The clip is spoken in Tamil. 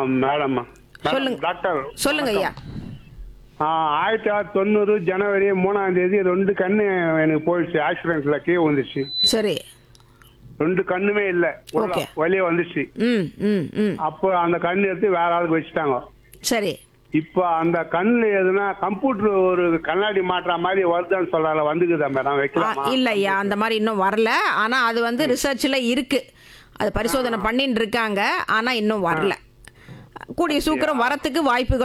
மேடம் சொல்லுங்க. டாக்டர் சொல்லுங்க ஐயா ஆ, ஆயிரத்தி தொள்ளாயிரத்தி தொண்ணூறு ஜனவரி மூணாம் தேதி ரெண்டு கண்ணு எனக்கு போயிடுச்சு ஆக்சிடென்ட்ல கீழே வந்துச்சு சரி ரெண்டு கண்ணுமே இல்ல உள்ள Okay. வெளியே வந்துச்சு ம் ம் ம் அப்போ அந்த கண்ணு எடுத்து வேற ஆளுக்கு வச்சுட்டாங்க சரி இப்போ அந்த கண்ணு எதுனா கம்ப்யூட்டர் ஒரு கண்ணாடி மாட்டுற மாதிரி வருதான்னு சொல்றாங்க வந்துக்குதா மேடம் ஆ, வைக்கலாமா இல்ல ஐயா அந்த மாதிரி இன்னும் வரல ஆனா அது வந்து ரிசர்ச்ல இருக்கு அது பரிசோதனை பண்ணிட்டு இருக்காங்க ஆனா இன்னும் வரல கூடிய சீக்கிரம் வரத்துக்கு வாய்ப்புகள்